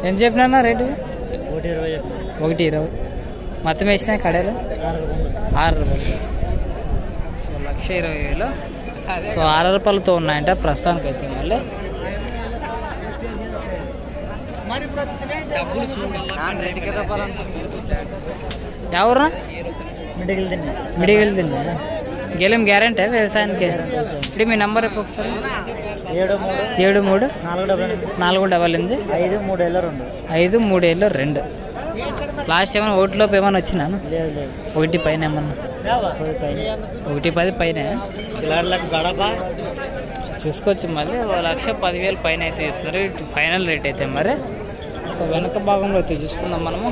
ఎంత చెప్పినా రేటు ఒకటి ఇరవై ఒకటి ఇరవై మొత్తం వేసినాయి కడేలు ఆరు రూపాయలు సో లక్ష ఇరవై వేలు సో ఆరు రూపాయలతో ఉన్నాయంట ప్రస్తుతానికి అయితే మళ్ళీ ఎవరు మిడిగిల్ తిన్నా మిడిగిల్ తిన్నా గెలం గ్యారంటీ వ్యవసాయానికి ఇప్పుడు మీ నంబర్ చెప్పు ఒకసారి ఏడు మూడు ఏడు మూడు నాలుగు డెబ్బై ఎనిమిది నాలుగు డబల్ ఎనిమిది ఐదు మూడు ఏళ్ళ రెండు ఐదు మూడేళ్ళు రెండు లాస్ట్ ఏమైనా ఒకటిలోపు ఏమైనా వచ్చినాను లేదు లేదు ఒకటి పైన ఏమన్నా ఒకటి పైన ఒకటి పది పైన పిల్లాడులకు గడప చూసుకోవచ్చు మళ్ళీ ఓ లక్ష పదివేలు పైన అయితే చెప్తున్నారు ఇటు ఫైనల్ రేట్ అయితే మరి సో వెనక భాగంలో అయితే చూసుకుందాం మనము